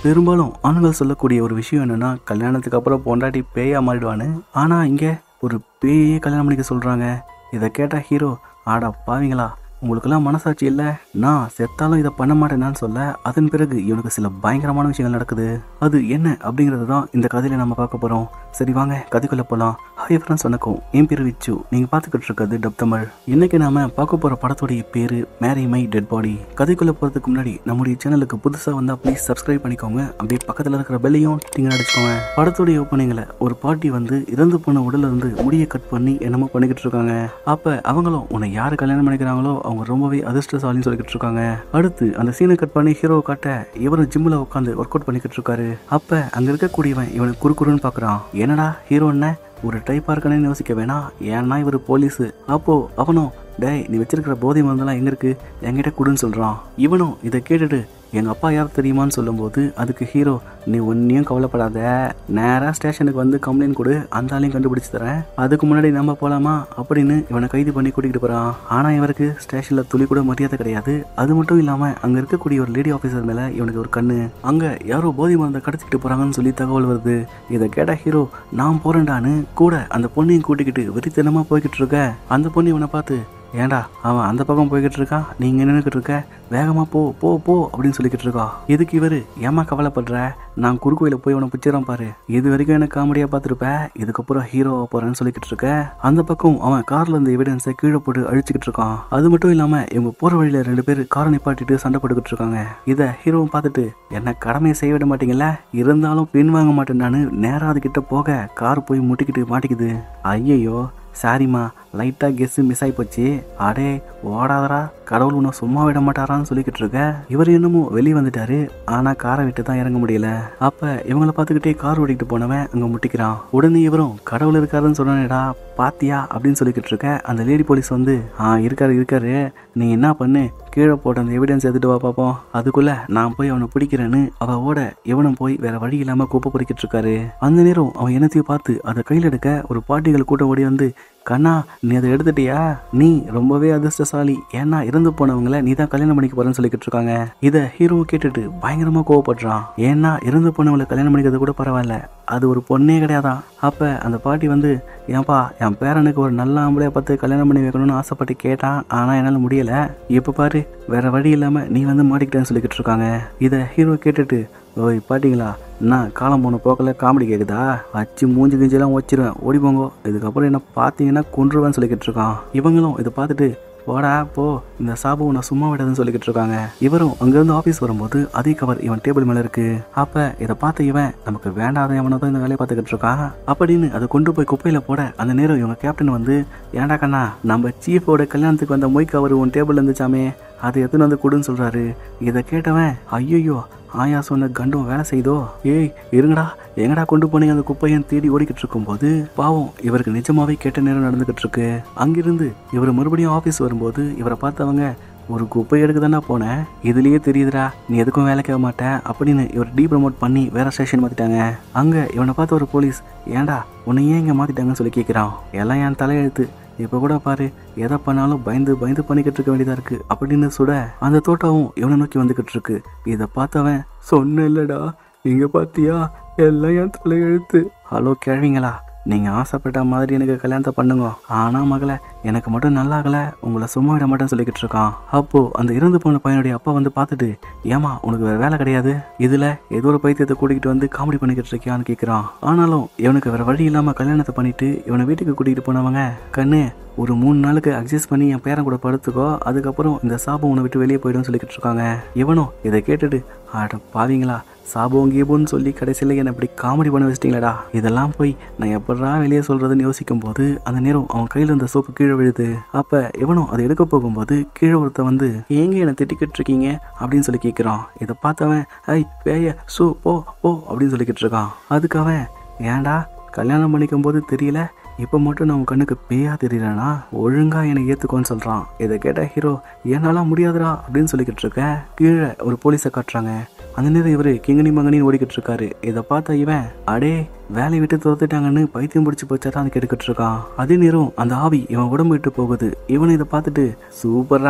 பெரும்பாலும் ஆண்கள் சொல்லக்கூடிய ஒரு விஷயம் என்னன்னா கல்யாணத்துக்கு அப்புறம் பொண்டாட்டி பேயா மாறிடுவான்னு ஆனா இங்க ஒரு பேயே கல்யாணம் பண்ணிக்க சொல்றாங்க இதை கேட்ட ஹீரோ ஆடா பாவீங்களா உங்களுக்கெல்லாம் மனசாட்சி இல்லை நான் செத்தாலும் இதை பண்ண மாட்டேனான்னு சொல்ல அதன் பிறகு இவனுக்கு சில பயங்கரமான விஷயங்கள் நடக்குது அது என்ன அப்படிங்கிறது தான் இந்த கதையில நம்ம பார்க்க போறோம் சரி வாங்க கதைக்குள்ள போலாம் ஹாய் ஃப்ரெண்ட்ஸ் வணக்கம் என் பேர் விச்சு நீங்க பார்த்துக்கிட்டு இருக்கிறது டப் தமிழ் இன்னைக்கு நாம பார்க்க போற படத்துடைய பேரு மேரி மை டெட் பாடி கதைக்குள்ள போறதுக்கு முன்னாடி நம்முடைய சேனலுக்கு புதுசா வந்தா ப்ளீஸ் சப்ஸ்கிரைப் பண்ணிக்கோங்க அப்படியே பக்கத்துல இருக்கிற பெல்லையும் டிங்க அடிச்சுக்கோங்க படத்துடைய ஓப்பனிங்ல ஒரு பாட்டி வந்து இறந்து போன உடல்ல இருந்து முடியை கட் பண்ணி என்னமோ பண்ணிக்கிட்டு இருக்காங்க அப்ப அவங்களும் உன்னை யாரு கல்யாணம் பண்ணிக்கிறாங்களோ அவங்க ரொம்பவே அதிர்ஷ்டசாலின்னு சொல்லிக்கிட்டு இருக்காங்க அடுத்து அந்த சீனை கட் பண்ணி ஹீரோ காட்ட இவரும் ஜிம்ல உட்காந்து ஒர்க் அவுட் பண்ணிக்கிட்டு இருக்காரு அப்ப அங்க இருக்கக்கூடியவன் இவனை குறுக்குறுன்னு பாக்குறான் என்னடா ஹீரோ என்ன ஒரு டைப்பா இருக்கானேன்னு யோசிக்க வேணாம் ஏன்னா இவர் போலீஸ் அப்போ அவனும் டேய் நீ வச்சிருக்கிற போதை மருந்தெல்லாம் எங்க இருக்கு என்கிட்ட கொடுன்னு சொல்றான் இவனும் இதை கேட்டுட்டு எங்க அப்பா யார் தெரியுமான்னு சொல்லும்போது அதுக்கு ஹீரோ நீ ஒன்னையும் கவலைப்படாத நேரா ஸ்டேஷனுக்கு வந்து கம்ப்ளைண்ட் கொடு அந்த ஆளையும் கண்டுபிடிச்சு தரேன் அதுக்கு முன்னாடி நம்ம போலாமா அப்படின்னு இவனை கைது பண்ணி கூட்டிகிட்டு போறான் ஆனா இவருக்கு ஸ்டேஷன்ல துளி கூட மரியாதை கிடையாது அது மட்டும் இல்லாம அங்க இருக்கக்கூடிய ஒரு லேடி ஆபீசர் மேல இவனுக்கு ஒரு கண்ணு அங்க யாரோ போதை மருந்தை கடத்திக்கிட்டு போறாங்கன்னு சொல்லி தகவல் வருது இதை கேட்ட ஹீரோ நான் போறேன்டான்னு கூட அந்த பொண்ணையும் கூட்டிக்கிட்டு வெறித்தனமா போய்கிட்டு இருக்க அந்த பொண்ணு இவனை பார்த்து ஏன்டா அவன் அந்த பக்கம் போய்கிட்டு இருக்கான் நீங்க நின்றுக்கிட்டு இருக்க வேகமா போ போ போ அப்படின்னு சொல்லிக்கிட்டு இருக்கா இதுக்கு இவரு ஏமா கவலைப்படுற நான் குறுக்கோயில போய் உன பிடிச்சிடறேன் பாரு இது வரைக்கும் எனக்கு காமெடியா பார்த்துருப்ப இதுக்கப்புறம் ஹீரோ போறேன்னு சொல்லிக்கிட்டு இருக்க அந்த பக்கம் அவன் கார்ல இருந்த எவிடன்ஸை கீழே போட்டு அழிச்சுக்கிட்டு இருக்கான் அது மட்டும் இல்லாம இவங்க போற வழியில ரெண்டு பேர் காரை நிப்பாட்டிட்டு சண்டை போட்டுக்கிட்டு இருக்காங்க இதை ஹீரோவும் பார்த்துட்டு என்ன கடமையை செய்ய விட மாட்டீங்கல்ல இருந்தாலும் பின் வாங்க மாட்டேன் நான் நேரா அதுகிட்ட போக கார் போய் முட்டிக்கிட்டு மாட்டிக்குது ஐயையோ சாரிம்மா லைட்டாக கெஸ்ஸு மிஸ் ஆகி போச்சு அடே ஓடாதரா கடவுள் உன்னை சும்மா விட மாட்டாரான்னு சொல்லிக்கிட்டு இருக்க இவர் என்னமோ வெளியே வந்துட்டாரு ஆனால் காரை விட்டு தான் இறங்க முடியல அப்போ இவங்கள பார்த்துக்கிட்டே கார் ஓடிக்கிட்டு போனவன் அங்கே முட்டிக்கிறான் உடனே இவரும் கடவுள் இருக்காருன்னு சொன்னானேடா பாத்தியா அப்படின்னு சொல்லிக்கிட்டு இருக்க அந்த லேடி போலீஸ் வந்து ஆ இருக்காரு இருக்காரு நீ என்ன பண்ணு கீழே போட்ட அந்த எவிடன்ஸ் எடுத்துட்டு வா பார்ப்போம் அதுக்குள்ள நான் போய் அவனை பிடிக்கிறேன்னு அவ ஓட இவனும் போய் வேற வழி இல்லாம குப்பை பொறிக்கிட்டு இருக்காரு அந்த நேரம் அவன் என்னத்தையும் பார்த்து அதை கையில் எடுக்க ஒரு பாட்டிகள் கூட்டம் ஓடி வந்து கண்ணா நீ அதை எடுத்துட்டியா நீ ரொம்பவே அதிர்ஷ்டசாலி ஏன்னா இறந்து போனவங்கள நீ தான் கல்யாணம் பண்ணிக்க போறேன்னு சொல்லிக்கிட்டு இருக்காங்க இதை ஹீரோ கேட்டுட்டு பயங்கரமா கோவப்படுறான் ஏன்னா இறந்து போனவங்களை கல்யாணம் பண்ணிக்கிறது கூட பரவாயில்ல அது ஒரு பொண்ணே கிடையாதான் அப்ப அந்த பாட்டி வந்து ஏன்பா என் பேரனுக்கு ஒரு நல்ல ஆம்பளைய பார்த்து கல்யாணம் பண்ணி வைக்கணும்னு ஆசைப்பட்டு கேட்டான் ஆனா என்னால முடியல இப்ப பாரு வேற வழி இல்லாம நீ வந்து மாட்டிக்கிட்டேன்னு சொல்லிக்கிட்டு இருக்காங்க இதை ஹீரோ கேட்டுட்டு ஓய் பாட்டிங்களா என்ன காலம் போன போக்கில் காமெடி கேட்குதா அச்சு மூஞ்சி கிஞ்செல்லாம் வச்சிருவேன் ஓடி போங்கோ இதுக்கப்புறம் என்ன பார்த்தீங்கன்னா கொன்றுவேன்னு சொல்லிக்கிட்டு இருக்கான் இவங்களும் இதை பார்த்துட்டு போடா போ இந்த சாபு உன்னை சும்மா விடாதுன்னு சொல்லிக்கிட்டு இருக்காங்க இவரும் அங்கேருந்து ஆஃபீஸ் வரும்போது அதே கவர் இவன் டேபிள் மேலே இருக்கு அப்போ இதை பார்த்த இவன் நமக்கு வேண்டாத எவனோ தான் இந்த வேலையை பார்த்துக்கிட்டு இருக்கான் அப்படின்னு அதை கொண்டு போய் குப்பையில் போட அந்த நேரம் இவங்க கேப்டன் வந்து ஏன்டா கண்ணா நம்ம சீஃபோட கல்யாணத்துக்கு வந்த மொய் கவர் உன் டேபிள் இருந்துச்சாமே அதை எடுத்துன்னு வந்து கொடுன்னு சொல்றாரு இதை கேட்டவன் ஐயோ ஆயா சொன்ன கண்டும் வேலை செய்தோ ஏய் இருங்கடா எங்கடா கொண்டு போனீங்க அந்த குப்பையன் தேடி ஓடிக்கிட்டு இருக்கும்போது பாவம் இவருக்கு நிஜமாவே கேட்ட நேரம் நடந்துகிட்டு இருக்கு அங்கிருந்து இவர் மறுபடியும் ஆஃபீஸ் வரும்போது இவரை பார்த்தவங்க ஒரு குப்பை எடுக்க தானே போனேன் இதுலயே தெரியுதுடா நீ எதுக்கும் வேலைக்கு ஆக மாட்ட அப்படின்னு இவர் டீ ப்ரமோட் பண்ணி வேற ஸ்டேஷன் மாத்திட்டாங்க அங்க இவனை பார்த்த ஒரு போலீஸ் ஏன்டா உன்னை ஏன் இங்க மாத்திட்டாங்கன்னு சொல்லி கேட்கிறான் எல்லாம் என் தலையெழுத்து இப்போ கூட பாரு எதை பண்ணாலும் பயந்து பயந்து பண்ணிக்கிட்டு இருக்க வேண்டியதா இருக்கு அப்படின்னு சுட அந்த தோட்டமும் இவனை நோக்கி வந்துகிட்டு இருக்கு இதை பார்த்தவன் சொன்ன இல்லடா நீங்க பாத்தியா எல்லாம் என் தலையெழுத்து ஹலோ கேள்விங்களா நீங்க ஆசைப்பட்ட மாதிரி எனக்கு கல்யாணத்தை பண்ணுங்க ஆனா மகளே எனக்கு மட்டும் நல்லா ஆகல உங்களை சும்மா விட மாட்டேன்னு சொல்லிக்கிட்டு இருக்கான் அப்போ அந்த இறந்து போன பையனுடைய அப்பா வந்து பார்த்துட்டு ஏமா உனக்கு வேற வேலை கிடையாது இதுல ஏதோ ஒரு பைத்தியத்தை கூட்டிகிட்டு வந்து காமெடி பண்ணிக்கிட்டு இருக்கியான்னு கேட்குறான் ஆனாலும் இவனுக்கு வேற வழி இல்லாம கல்யாணத்தை பண்ணிட்டு இவனை வீட்டுக்கு கூட்டிகிட்டு போனவங்க கண்ணு ஒரு மூணு நாளுக்கு அட்ஜஸ்ட் பண்ணி என் பேரன் கூட படுத்துக்கோ அதுக்கப்புறம் இந்த சாபம் உன்னை விட்டு வெளியே போயிடும் சொல்லிக்கிட்டு இருக்காங்க இவனும் இதை கேட்டுட்டு ஆட பாவீங்களா சாபம் கீபோன்னு சொல்லி கடைசியில் என்னை இப்படி காமெடி பண்ண வச்சிட்டீங்களடா இதெல்லாம் போய் நான் எப்படா வெளியே சொல்றதுன்னு யோசிக்கும் போது அந்த நேரம் அவன் கையில் இருந்த சோப்பு கீழே விழுது அப்ப இவனும் அதை எடுக்க போகும்போது கீழே ஒருத்த வந்து ஏங்க என்னை திட்டிக்கிட்டு இருக்கீங்க அப்படின்னு சொல்லி கேட்குறான் இதை பார்த்தவன் ஐ பேய சூ போ போ அப்படின்னு சொல்லிக்கிட்டு இருக்கான் அதுக்கு அவன் ஏன்டா கல்யாணம் பண்ணிக்கும் போது தெரியல இப்போ மட்டும் நான் உன் கண்ணுக்கு பேயா தெரியலனா ஒழுங்கா என்னை ஏத்துக்கோன்னு சொல்றான் இதை கேட்ட ஹீரோ என்னால முடியாதுடா அப்படின்னு சொல்லிக்கிட்டு இருக்க கீழே ஒரு போலீஸை காட்டுறாங்க அந்த நேரம் இவரு கிங்கனி மங்கனின்னு ஓடிக்கிட்டு இருக்காரு இதை பார்த்த இவன் அடே வேலையை விட்டு துரத்துட்டாங்கன்னு பைத்தியம் பிடிச்சி போச்சாட்டான்னு கேட்டுக்கிட்டு இருக்கான் அதே நேரம் அந்த ஆவி இவன் உடம்பு விட்டு போகுது இவனை இதை பார்த்துட்டு சூப்பரா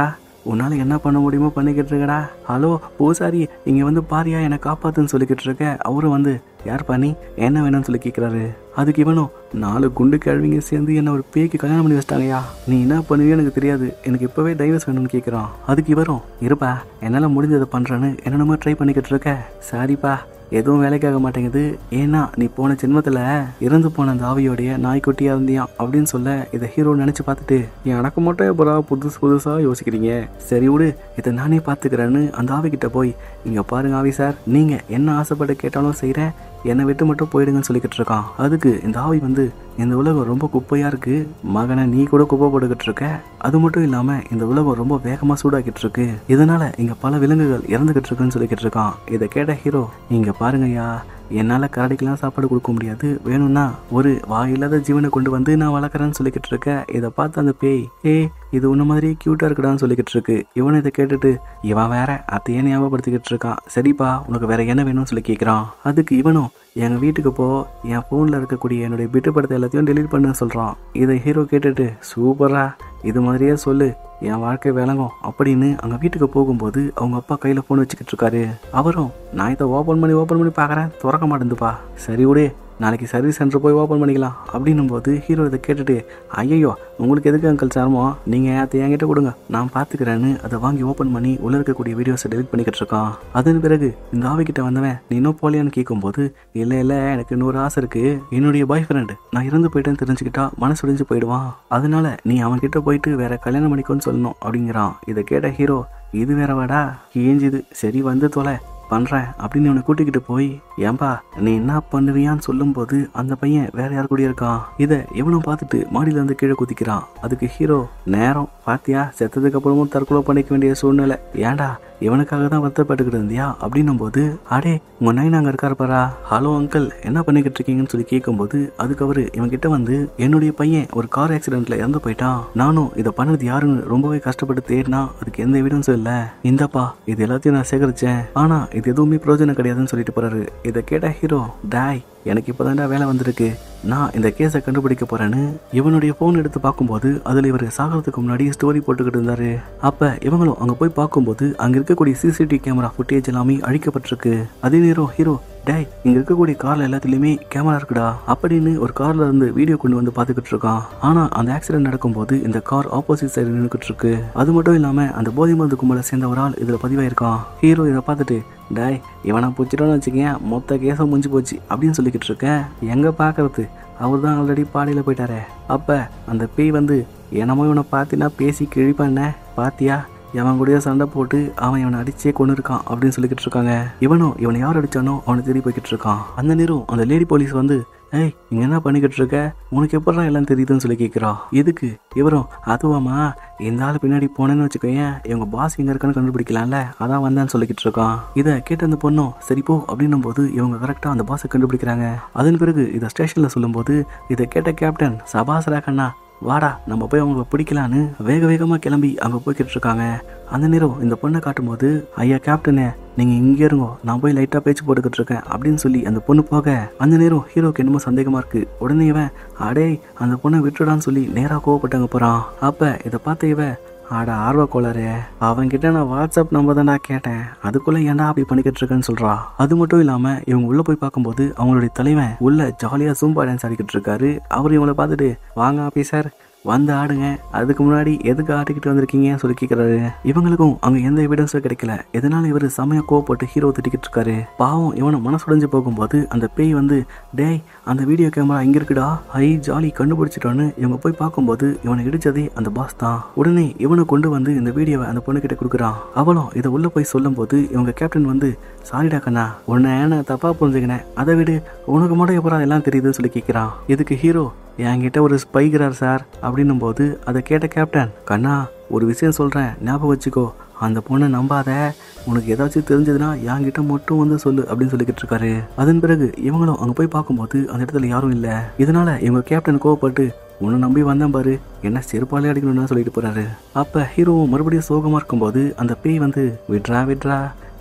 உன்னால என்ன பண்ண முடியுமோ பண்ணிக்கிட்டு இருக்கடா ஹலோ பூசாரி இங்க வந்து பாரியா என்னை காப்பாத்துன்னு சொல்லிக்கிட்டு இருக்க அவரும் வந்து யார் பண்ணி என்ன வேணும்னு சொல்லி கேட்குறாரு அதுக்கு இவனும் நாலு குண்டு கிழவிங்க சேர்ந்து என்ன ஒரு பேய்க்கு கல்யாணம் பண்ணி வச்சிட்டாங்கயா நீ என்ன பண்ணுவியோ எனக்கு தெரியாது எனக்கு இப்போவே டைவர்ஸ் வேணும்னு கேட்குறான் அதுக்கு இவரும் இருப்பா என்னால் முடிஞ்சதை பண்ணுறேன்னு என்னென்னமோ ட்ரை பண்ணிக்கிட்டு இருக்க சாரிப்பா எதுவும் வேலைக்காக மாட்டேங்குது ஏன்னா நீ போன ஜென்மத்தில் இறந்து போன அந்த ஆவியோடைய நாய்க்குட்டியாக இருந்தியான் அப்படின்னு சொல்ல இதை ஹீரோ நினச்சி பார்த்துட்டு எனக்கு மட்டும் எப்பரா புதுசு புதுசாக யோசிக்கிறீங்க சரி விடு இதை நானே பார்த்துக்கிறேன்னு அந்த ஆவிக்கிட்ட போய் இங்கே பாருங்க ஆவி சார் நீங்கள் என்ன ஆசைப்பட்டு கேட்டாலும் செய்கிறேன் என்னை விட்டு மட்டும் போயிடுங்கன்னு சொல்லிக்கிட்டு இருக்கான் அதுக்கு இந்த ஆவி வந்து இந்த உலகம் ரொம்ப குப்பையாக இருக்கு மகனை நீ கூட குப்பை போட்டுக்கிட்டு இருக்க அது மட்டும் இல்லாமல் இந்த உலகம் ரொம்ப வேகமாக சூடாக்கிட்டு இருக்கு இதனால இங்கே பல விலங்குகள் இறந்துக்கிட்டு இருக்குன்னு சொல்லிக்கிட்டு இருக்கான் இதை கேட்ட ஹீரோ இங்கே பாருங்கய்யா என்னால் கரடிக்கெல்லாம் சாப்பாடு கொடுக்க முடியாது வேணும்னா ஒரு வாயில்லாத ஜீவனை கொண்டு வந்து நான் வளர்க்குறேன்னு சொல்லிக்கிட்டு இருக்கேன் இதை பார்த்து அந்த பேய் ஏய் இது உன்ன மாதிரி க்யூட்டாக இருக்குடான்னு சொல்லிக்கிட்டு இருக்கு இவனை இதை கேட்டுட்டு இவன் வேற அத்தையே ஞாபகப்படுத்திக்கிட்டு இருக்கான் சரிப்பா உனக்கு வேற என்ன வேணும்னு சொல்லி கேட்குறான் அதுக்கு இவனும் எங்கள் வீட்டுக்கு போ என் ஃபோனில் இருக்கக்கூடிய என்னுடைய பிட்டு படத்தை எல்லாத்தையும் டெலீட் பண்ண சொல்கிறான் இதை ஹீரோ கேட்டுட்டு சூப்பரா இது மாதிரியே சொல்லு என் வாழ்க்கை விளங்கும் அப்படின்னு அங்கே வீட்டுக்கு போகும்போது அவங்க அப்பா கையில் ஃபோன் வச்சுக்கிட்டு இருக்காரு அவரும் நான் இதை ஓப்பன் பண்ணி ஓப்பன் பண்ணி பார்க்குறேன் திறக்க மாட்டேங்குதுப்பா சரி விடு நாளைக்கு சர்வீஸ் சென்டர் போய் ஓப்பன் பண்ணிக்கலாம் அப்படின்னும் போது ஹீரோ இதை கேட்டுட்டு ஐயோ உங்களுக்கு எதுக்கு அங்கிள் சிரமம் நீங்கள் அதை என்கிட்ட கொடுங்க நான் பார்த்துக்கிறேன்னு அதை வாங்கி ஓப்பன் பண்ணி உள்ள இருக்கக்கூடிய வீடியோஸை டெலிட் பண்ணிக்கிட்டு இருக்கான் அதன் பிறகு இந்த ஆவிக்கிட்ட வந்தவன் நீ இன்னும் போலியான்னு கேட்கும்போது இல்லை இல்லை எனக்கு இன்னொரு ஆசை இருக்கு என்னுடைய பாய் ஃப்ரெண்டு நான் இறந்து போயிட்டேன்னு தெரிஞ்சுக்கிட்டா மனசு உடைஞ்சு போயிடுவான் அதனால நீ அவன்கிட்ட போயிட்டு வேற கல்யாணம் பண்ணிக்கோன்னு சொல்லணும் அப்படிங்கிறான் இதை கேட்ட ஹீரோ இது வேற வாடா ஏஞ்சுது சரி வந்து தொலை பண்ணுறேன் அப்படின்னு இவனை கூட்டிக்கிட்டு போய் ஏன்பா நீ என்ன பண்ணுவியான்னு சொல்லும்போது அந்த பையன் வேற யார் கூட இருக்கான் இதை இவனும் பார்த்துட்டு மாடியில இருந்து கீழே குதிக்கிறான் அதுக்கு ஹீரோ நேரம் பாத்தியா செத்ததுக்கு அப்புறமும் தற்கொலை பண்ணிக்க வேண்டிய சூழ்நிலை ஏன்டா இவனுக்காக தான் வருத்தப்பட்டுக்கிட்டு இருந்தியா அப்படின்னும் போது அடே உங்க நைன் அங்கே இருக்காரு பாரா ஹலோ அங்கிள் என்ன பண்ணிக்கிட்டு இருக்கீங்கன்னு சொல்லி கேட்கும்போது அதுக்கு அவரு இவன்கிட்ட வந்து என்னுடைய பையன் ஒரு கார் ஆக்சிடென்ட்ல இறந்து போயிட்டான் நானும் இதை பண்ணது யாருன்னு ரொம்பவே கஷ்டப்பட்டு தேடினா அதுக்கு எந்த எவிடன்ஸும் இல்லை இந்தப்பா இது எல்லாத்தையும் நான் சேகரிச்சேன் ஆனா இது எதுவுமே பிரயோஜனம் கிடையாதுன்னு சொல்லிட்டு போறாரு இதை கேட்ட ஹீரோ டாய் எனக்கு இப்போதான்டா வேலை வந்திருக்கு நான் இந்த கேஸை கண்டுபிடிக்க போறேன்னு இவனுடைய ஃபோன் எடுத்து பார்க்கும்போது அதில் இவர் சாகிறதுக்கு முன்னாடி ஸ்டோரி போட்டுக்கிட்டு இருந்தாரு அப்போ இவங்களும் அங்கே போய் பார்க்கும்போது அங்கே இருக்கக்கூடிய சிசிடிவி கேமரா ஃபுட்டேஜ் எல்லாமே அழிக்கப்பட்டிருக்கு அதே நேரம் ஹீரோ டேய் இங்க இருக்கக்கூடிய கார்ல எல்லாத்துலயுமே கேமரா இருக்குடா அப்படின்னு ஒரு கார்ல இருந்து வீடியோ கொண்டு வந்து பாத்துக்கிட்டு இருக்கான் ஆனா அந்த ஆக்சிடென்ட் நடக்கும்போது இந்த கார் ஆப்போசிட் சைடு நின்றுக்கிட்டு இருக்கு அது மட்டும் இல்லாம அந்த போதை மருந்து கும்பலை சேர்ந்த ஒரு ஆள் இதுல பதிவாயிருக்கான் ஹீரோ இதை பார்த்துட்டு டேய் இவனை பிடிச்சிட்டோன்னு வச்சுக்கேன் மொத்த கேஸும் முடிஞ்சு போச்சு அப்படின்னு சொல்லிக்கிட்டு இருக்கேன் எங்க பாக்குறது அவர் தான் ஆல்ரெடி பாடியில் போயிட்டாரே அப்ப அந்த பேய் வந்து என்னமோ இவனை பார்த்தினா பேசி கிழிப்பானே பாத்தியா எவன் கூடயே சண்டை போட்டு அவன் இவனை அடிச்சே கொண்டு இருக்கான் அப்படின்னு சொல்லிக்கிட்டு இருக்காங்க இவனும் இவனை யார் அடிச்சானோ அவனை தேடி போய்கிட்டு இருக்கான் அந்த நேரம் அந்த லேடி போலீஸ் வந்து ஏய் இங்க என்ன பண்ணிக்கிட்டு இருக்க உனக்கு எப்படா எல்லாம் தெரியுதுன்னு சொல்லி கேட்குறா எதுக்கு இவரும் அதுவாமா இந்த ஆள் பின்னாடி போனேன்னு வச்சுக்கோயேன் இவங்க பாஸ் எங்க இருக்கான்னு கண்டுபிடிக்கலாம்ல அதான் வந்தேன்னு சொல்லிக்கிட்டு இருக்கான் இதை கேட்ட அந்த பொண்ணும் சரி போ அப்படின்னும் போது இவங்க கரெக்டாக அந்த பாஸை கண்டுபிடிக்கிறாங்க அதன் பிறகு இதை ஸ்டேஷனில் சொல்லும்போது இதை கேட்ட கேப்டன் சபாஸ் ராக்கண்ணா வாடா நம்ம போய் அவங்கள பிடிக்கலான்னு வேக வேகமாக கிளம்பி அங்கே போய்கிட்டு இருக்காங்க அந்த நேரம் இந்த பொண்ணை காட்டும்போது ஐயா கேப்டனே நீங்கள் இங்கே இருங்கோ நான் போய் லைட்டாக பேச்சு போட்டுக்கிட்டு இருக்கேன் அப்படின்னு சொல்லி அந்த பொண்ணு போக அந்த நேரம் ஹீரோக்கு என்னமோ சந்தேகமாக இருக்கு உடனே இவன் அடே அந்த பொண்ணை விட்டுடான்னு சொல்லி நேராக கோவப்பட்டாங்க போகிறான் அப்போ இதை பார்த்த இவன் ஆட ஆர்வ கோளாறு அவன்கிட்ட நான் வாட்ஸ்அப் நம்பர் தான்டா கேட்டேன் அதுக்குள்ள ஏன்டா அப்படி பண்ணிக்கிட்டு இருக்கேன்னு சொல்றா அது மட்டும் இல்லாம இவங்க உள்ள போய் பார்க்கும்போது அவங்களுடைய தலைவன் உள்ள ஜாலியா சூம்பா டான்ஸ் ஆடிக்கிட்டு இருக்காரு அவர் இவங்களை பார்த்துட்டு வாங்க ஆபீசர் வந்து ஆடுங்க அதுக்கு முன்னாடி எதுக்கு ஆடிக்கிட்டு வந்திருக்கீங்கன்னு சொல்லி கேட்குறாரு இவங்களுக்கும் அங்கே எந்த எவிடன்ஸும் கிடைக்கல இதனால இவர் செமையா கோவப்பட்டு ஹீரோ திட்டிக்கிட்டு இருக்காரு பாவம் இவனை மனசுடைஞ்சு போகும்போது அந்த பேய் வந்து டேய் அந்த வீடியோ கேமரா இங்க இருக்குடா ஐ ஜாலி கண்டுபிடிச்சிட்டோன்னு இவங்க போய் பார்க்கும்போது இவனை இடிச்சதே அந்த பாஸ் தான் உடனே இவனை கொண்டு வந்து இந்த வீடியோவை அந்த பொண்ணுகிட்ட கொடுக்குறான் அவளும் இதை உள்ள போய் சொல்லும்போது இவங்க கேப்டன் வந்து சாரிடா கண்ணா உன்னை நான் தப்பா புரிஞ்சுக்கினேன் அதை விடு உனக்கு மட்டும் எப்பறம் எல்லாம் தெரியுதுன்னு சொல்லி கேட்குறான் இதுக்கு ஹீரோ என்கிட்ட ஒரு ஸ்பைக்கிறார் சார் அப்படின்னும் போது அதை கேட்ட கேப்டன் கண்ணா ஒரு விஷயம் சொல்கிறேன் ஞாபகம் வச்சுக்கோ அந்த பொண்ணை நம்பாத உனக்கு ஏதாச்சும் தெரிஞ்சதுன்னா என்கிட்ட மட்டும் வந்து சொல்லு அப்படின்னு சொல்லிக்கிட்டு இருக்காரு அதன் பிறகு இவங்களும் அங்கே போய் பார்க்கும்போது அந்த இடத்துல யாரும் இல்லை இதனால இவங்க கேப்டன் கோவப்பட்டு உன்னை நம்பி வந்தேன் பாரு என்ன செருப்பாலே அடிக்கணும்னு சொல்லிட்டு போறாரு அப்ப ஹீரோவும் மறுபடியும் சோகமா இருக்கும்போது அந்த பேய் வந்து விட்ரா விட்ரா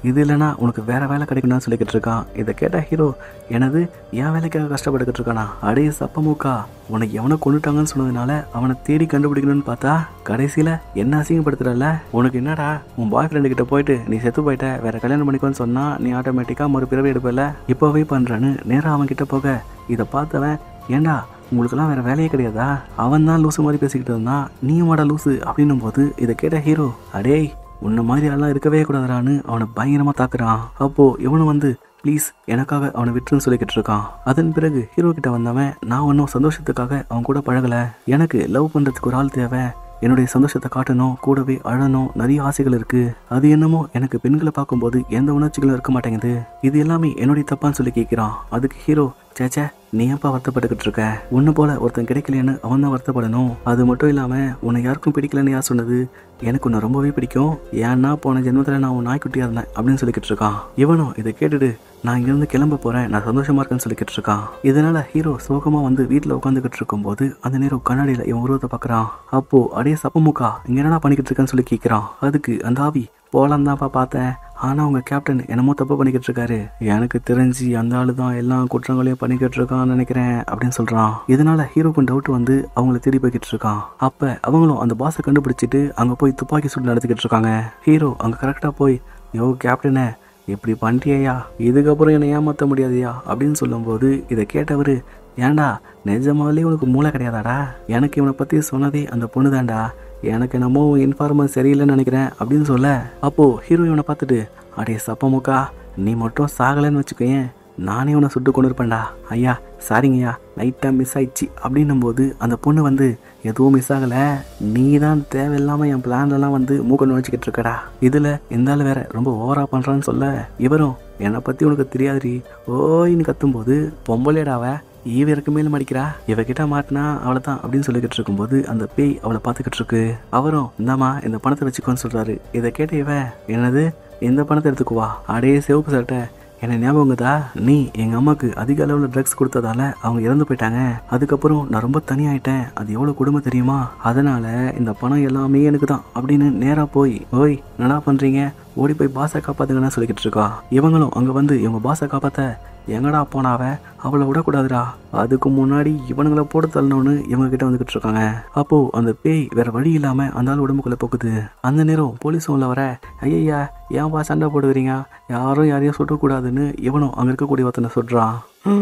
இது இல்லைனா உனக்கு வேற வேலை கிடைக்கணும்னு சொல்லிக்கிட்டு இருக்கான் இதை கேட்ட ஹீரோ எனது என் வேலைக்காக கஷ்டப்பட்டுக்கிட்டு இருக்கானா அடே சப்பமுக்கா உனக்கு எவனை கொண்டுட்டாங்கன்னு சொன்னதுனால அவனை தேடி கண்டுபிடிக்கணும்னு பார்த்தா கடைசியில் என்ன அசிங்கப்படுத்துறல உனக்கு என்னடா உன் பாய் ஃப்ரெண்டு கிட்ட போயிட்டு நீ செத்து போயிட்ட வேற கல்யாணம் பண்ணிக்கோன்னு சொன்னா நீ ஆட்டோமேட்டிக்காக மறுபிறவி எடுப்பல இப்போவே பண்ணுறேன்னு நேராக அவன் கிட்ட போக இதை பார்த்தவன் ஏண்டா உங்களுக்கெல்லாம் வேற வேலையே கிடையாதா அவன் தான் லூசு மாதிரி பேசிக்கிட்டு இருந்தான் நீயும் வாடா லூசு அப்படின்னும் போது இதை கேட்ட ஹீரோ அடேய் உன்ன மாதிரி ஆள்லாம் இருக்கவே கூடாதுடான்னு அவனை பயங்கரமா தாக்குறான் அப்போ இவனும் வந்து ப்ளீஸ் எனக்காக அவனை விட்டுருன்னு சொல்லிக்கிட்டு இருக்கான் அதன் பிறகு ஹீரோ கிட்ட வந்தவன் நான் ஒன்றும் சந்தோஷத்துக்காக அவன் கூட பழகல எனக்கு லவ் பண்றதுக்கு ஒரு ஆள் தேவை என்னுடைய சந்தோஷத்தை காட்டணும் கூடவே அழணும் நிறைய ஆசைகள் இருக்கு அது என்னமோ எனக்கு பெண்களை பார்க்கும்போது எந்த உணர்ச்சிகளும் இருக்க மாட்டேங்குது இது எல்லாமே என்னுடைய தப்பான்னு சொல்லி கேட்கிறான் அதுக்கு ஹீரோ சேச்சே நீ ஏன்ப்பா வருத்தப்பட்டுக்கிட்டு இருக்க உன்னை போல ஒருத்தன் கிடைக்கலைன்னு அவன் தான் வருத்தப்படணும் அது மட்டும் இல்லாம உன்னை யாருக்கும் பிடிக்கலன்னு யார் சொன்னது எனக்கு உன்னை ரொம்பவே பிடிக்கும் ஏன்னா போன ஜென்மத்தில் நான் உன் நாய்க்குட்டியா இருந்தேன் அப்படின்னு சொல்லிக்கிட்டு இருக்கான் இவனும் இதை கேட்டுட்டு நான் இங்கிருந்து கிளம்ப போறேன் நான் சந்தோஷமா இருக்கேன்னு சொல்லிக்கிட்டு இருக்கான் இதனால ஹீரோ சோகமா வந்து வீட்டில் உட்காந்துக்கிட்டு இருக்கும்போது அந்த நேரம் கண்ணாடியில இவன் உருவத்தை பார்க்கறான் அப்போ அடே சப்பமுக்கா இங்க என்னடா பண்ணிக்கிட்டு இருக்கேன்னு சொல்லி கேட்கிறான் அதுக்கு அந்த ஆவி போலாம் தான்ப்பா பார்த்தேன் ஆனால் உங்கள் கேப்டன் என்னமோ தப்பு பண்ணிக்கிட்டு இருக்காரு எனக்கு தெரிஞ்சு அந்த ஆளு தான் எல்லா குற்றங்களையும் பண்ணிக்கிட்டு இருக்கான்னு நினைக்கிறேன் அப்படின்னு சொல்கிறான் இதனால ஹீரோக்கும் டவுட் வந்து அவங்கள தேடி போய்கிட்டு இருக்கான் அப்போ அவங்களும் அந்த பாஸை கண்டுபிடிச்சிட்டு அங்கே போய் துப்பாக்கி சூடு நடத்திக்கிட்டு இருக்காங்க ஹீரோ அங்கே கரெக்டாக போய் யோ கேப்டனே இப்படி பண்ணிட்டியா இதுக்கப்புறம் என்னை ஏமாற்ற முடியாதியா அப்படின்னு சொல்லும்போது இதை கேட்டவர் ஏன்டா நிஜமாலே உனக்கு மூளை கிடையாதாடா எனக்கு இவனை பற்றி சொன்னதே அந்த பொண்ணு தான்டா எனக்கு என்னமோ இன்ஃபார்மர் சரியில்லைன்னு நினைக்கிறேன் அப்படின்னு சொல்ல அப்போ ஹீரோ இவனை பார்த்துட்டு அடே சப்பமுக்கா நீ மட்டும் சாகலைன்னு வச்சுக்கோயேன் நானே உன்னை சுட்டு கொண்டு இருப்பேன்டா ஐயா சாரிங்கய்யா லைட்டாக மிஸ் ஆயிடுச்சு அப்படின்னும் போது அந்த பொண்ணு வந்து எதுவும் மிஸ் ஆகலை நீ தான் தேவையில்லாமல் என் பிளான்லலாம் வந்து மூக்க நுழைச்சிக்கிட்டு இருக்கடா இதில் இந்த ஆள் வேற ரொம்ப ஓவரா பண்ணுறான்னு சொல்ல இவரும் என்னை பற்றி உனக்கு தெரியாதுடி ஓய்னு கத்தும்போது பொம்பளையடாவ ஈவருக்கு மேல் மடிக்கிறா இவகிட்ட மாட்டினா அவளை தான் அப்படின்னு சொல்லிக்கிட்டு இருக்கும்போது அந்த பேய் அவளை பார்த்துக்கிட்டு இருக்கு அவரும் இந்தாம்மா இந்த பணத்தை வச்சுக்கோன்னு சொல்றாரு இதை கேட்ட இவ என்னது இந்த பணத்தை எடுத்துக்குவா அடே சிவப்பு சட்டை என்ன ஞாபகங்கதா நீ எங்க அம்மாக்கு அதிக அளவில் ட்ரக்ஸ் கொடுத்ததால அவங்க இறந்து போயிட்டாங்க அதுக்கப்புறம் நான் ரொம்ப தனியாயிட்டேன் அது எவ்வளவு கொடுமை தெரியுமா அதனால இந்த பணம் எல்லாமே எனக்கு தான் அப்படின்னு நேரா போய் ஓய் என்னடா பண்றீங்க ஓடி போய் பாஸை காப்பாத்துங்கன்னு சொல்லிக்கிட்டு இருக்கா இவங்களும் அங்க வந்து இவங்க பாஸை காப்பாத்த எங்கடா போனாவ அவளை விடக்கூடாதுடா அதுக்கு முன்னாடி இவனுங்களை போட்டு தள்ளணும்னு இவங்க கிட்ட வந்துகிட்டு இருக்காங்க அப்போ அந்த பேய் வேற வழி இல்லாம அந்த ஆள் உடம்புக்குள்ள போகுது அந்த நேரம் போலீஸும் உள்ள வர ஐயா ஏன்பா சண்டை போடுவீங்க யாரும் யாரையும் சுட்டக்கூடாதுன்னு இவனும் அங்க இருக்கக்கூடிய ஒருத்தனை சொல்றான்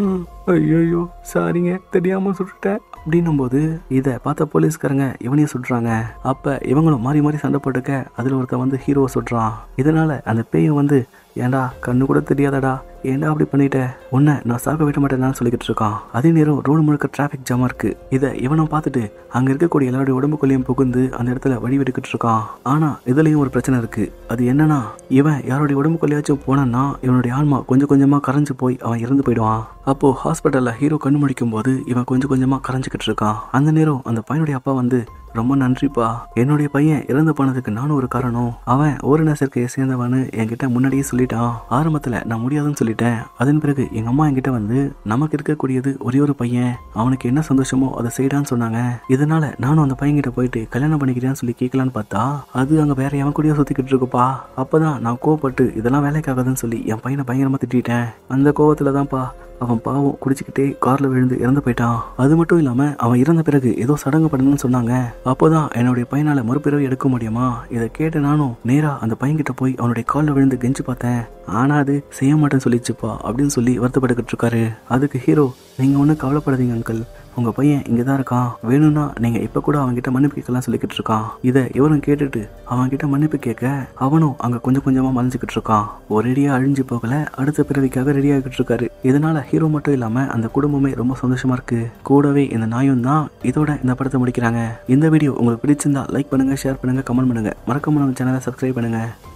ஐயோ சாரிங்க தெரியாம சுட்டுட்டேன் அப்படின்னும் போது இதை பார்த்த போலீஸ்காரங்க இவனையும் சுடுறாங்க அப்ப இவங்களும் மாறி மாறி சண்டை போட்டுக்க அதுல ஒருத்தன் வந்து ஹீரோவை சுடுறான் இதனால அந்த பேயும் வந்து ஏன்டா கண்ணு கூட தெரியாதடா ஏன்டா அப்படி பண்ணிட்ட உன்னை நான் சாக விட மாட்டேன்னு சொல்லிக்கிட்டு இருக்கான் அதே நேரம் ரோடு முழுக்க டிராஃபிக் ஜாமா இருக்கு இதை இவனும் பார்த்துட்டு அங்க இருக்கக்கூடிய எல்லாருடைய உடம்புக்குள்ளேயும் புகுந்து அந்த இடத்துல வழி விட்டுக்கிட்டு இருக்கான் ஆனா இதுலயும் ஒரு பிரச்சனை இருக்கு அது என்னன்னா இவன் யாருடைய உடம்புக்குள்ளேயாச்சும் போனான்னா இவனுடைய ஆன்மா கொஞ்சம் கொஞ்சமா கரைஞ்சு போய் அவன் இறந்து போயிடுவான் அப்போ ஹாஸ்பிட்டல்ல ஹீரோ கண்ணு முடிக்கும் போது இவன் கொஞ்சம் கொஞ்சமா கரைஞ்சுக்கிட்டு இருக்கான் அந்த நேரம் அந்த பையனுடைய அப்பா வந்து ரொம்ப நன்றிப்பா என்னுடைய பையன் இறந்து போனதுக்கு நானும் ஒரு காரணம் அவன் ஓரின சேர்க்கையை சேர்ந்தவனு என்கிட்ட முன்னாடியே சொல்லிட்டான் ஆரம்பத்துல நான் முடியாதுன்னு சொல்லிட்டேன் அதன் பிறகு எங்க அம்மா என்கிட்ட வந்து நமக்கு இருக்கக்கூடியது ஒரே ஒரு பையன் அவனுக்கு என்ன சந்தோஷமோ அதை செய்யடான்னு சொன்னாங்க இதனால நானும் அந்த பையன்கிட்ட போயிட்டு கல்யாணம் பண்ணிக்கிறேன்னு சொல்லி கேட்கலான்னு பார்த்தா அது அங்க வேற எவன் கூடயோ சுத்திக்கிட்டு இருக்குப்பா அப்பதான் நான் கோவப்பட்டு இதெல்லாம் வேலைக்காகாதுன்னு சொல்லி என் பையனை பயங்கரமா திட்டிட்டேன் அந்த கோவத்துல தான்ப்பா அவன் பாவம் குடிச்சுக்கிட்டே கார்ல விழுந்து இறந்து போயிட்டான் அது மட்டும் இல்லாம அவன் இறந்த பிறகு ஏதோ சடங்கு பண்ணணும்னு சொன்னாங்க அப்போதான் என்னுடைய பையனால மறுபிறவி எடுக்க முடியுமா இதை கேட்டு நானும் நேரா அந்த பையன்கிட்ட போய் அவனுடைய காலில் விழுந்து கெஞ்சி பார்த்தேன் ஆனா அது செய்ய மாட்டேன்னு சொல்லிச்சுப்பா அப்படின்னு சொல்லி வருத்தப்பட்டுக்கிட்டு இருக்காரு அதுக்கு ஹீரோ நீங்க ஒன்றும் கவலைப்படாதீங்க அங்கிள் உங்க பையன் இங்க தான் இருக்கான் வேணும்னா நீங்க இப்ப கூட அவன்கிட்ட மன்னிப்பு கேட்கலாம் சொல்லிக்கிட்டு இருக்கான் இதை இவரும் கேட்டுட்டு அவன்கிட்ட மன்னிப்பு கேட்க அவனும் அங்க கொஞ்சம் கொஞ்சமா மறைஞ்சுக்கிட்டு இருக்கான் ஒரேடியா அழிஞ்சு போகல அடுத்த பிறவிக்காக ரெடி ஆகிட்டு இருக்காரு இதனால ஹீரோ மட்டும் இல்லாம அந்த குடும்பமே ரொம்ப சந்தோஷமா இருக்கு கூடவே இந்த நாயும் தான் இதோட இந்த படத்தை முடிக்கிறாங்க இந்த வீடியோ உங்களுக்கு பிடிச்சிருந்தா லைக் பண்ணுங்க ஷேர் பண்ணுங்க கமெண்ட் பண்ணுங்க மறக்காம நம்ம சேனலை சப்ஸ்கிரைப் பண்ணுங்க